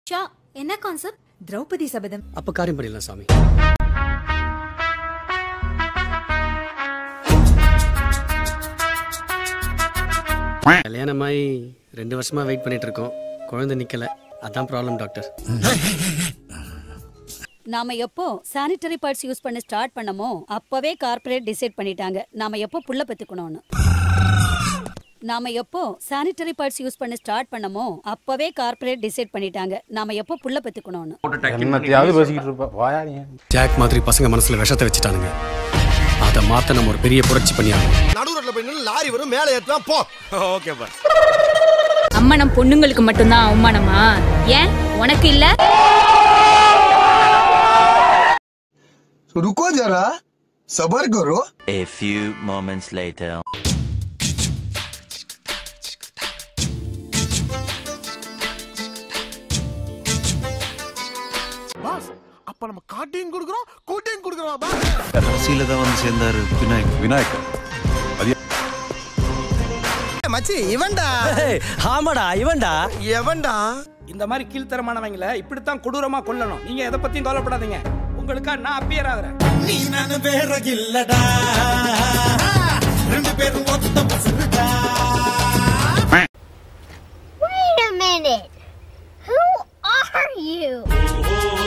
ஷா என்ன கான்செப்ட் திரௌபதி சபதம் அப்ப காரியம் பண்ணிடலாம் சாமி கல்யாணமாயி ரெண்டு வருஷமா வெயிட் பண்ணிட்டு இருக்கோம் குழந்தை நிக்கல அதான் ப்ராப்ளம் டாக்டர் நாம எப்போ சானிட்டரி பார்ட்ஸ் யூஸ் பண்ண ஸ்டார்ட் பண்ணமோ அப்பவே கார்ப்பரேட் டிசைட் பண்ணிட்டாங்க நாம எப்போ புள்ள பெத்துக்கணும்னு நாம எப்போ சானிட்டரி பார்ட்ஸ் யூஸ் பண்ண ஸ்டார்ட் பண்ணமோ அப்பவே கார்ப்பரேட் டிசைட் பண்ணிட்டாங்க நாம எப்போ புள்ள பெத்துக்கணும்னு என்னத்தையாவது பேசிக்கிட்டு இருப்பா வாயா நீ ஜாக் மாதிரி பசங்க மனசுல விஷத்தை வச்சுட்டானுங்க அதை மாத்த நம்ம ஒரு பெரிய புரட்சி பண்ணியாகணும் நடுவுல போய் நின்னு லாரி வரும் மேலே ஏத்துவேன் போ ஓகேப்பா அம்மனம் பொண்ணுங்களுக்கு மட்டும்தான் அவமானமா ஏன் உனக்கு இல்ல रुको जरा सबर करो A few moments later. Boss அப்ப நம்ம காட்டையும் கொடுக்குறோம் கூட்டையும் கொடுக்குறோம் பாஸ் கடைசியில தான் வந்து சேர்ந்தாரு விநாயக் விநாயக் மச்சி இவன்டா ஆமாடா இவன்டா எவன்டா இந்த மாதிரி கீழ்த்தரமானவங்கள இப்படித்தான் கொடூரமா கொல்லணும் நீங்க எதை பத்தியும் கவலைப்படாதீங்க உங்களுக்கா நான் அப்பியர் ஆகுறேன் நீ நான் வேற இல்லடா ரெண்டு பேரும் ஒத்த பசங்கடா Wait a minute. Who are you?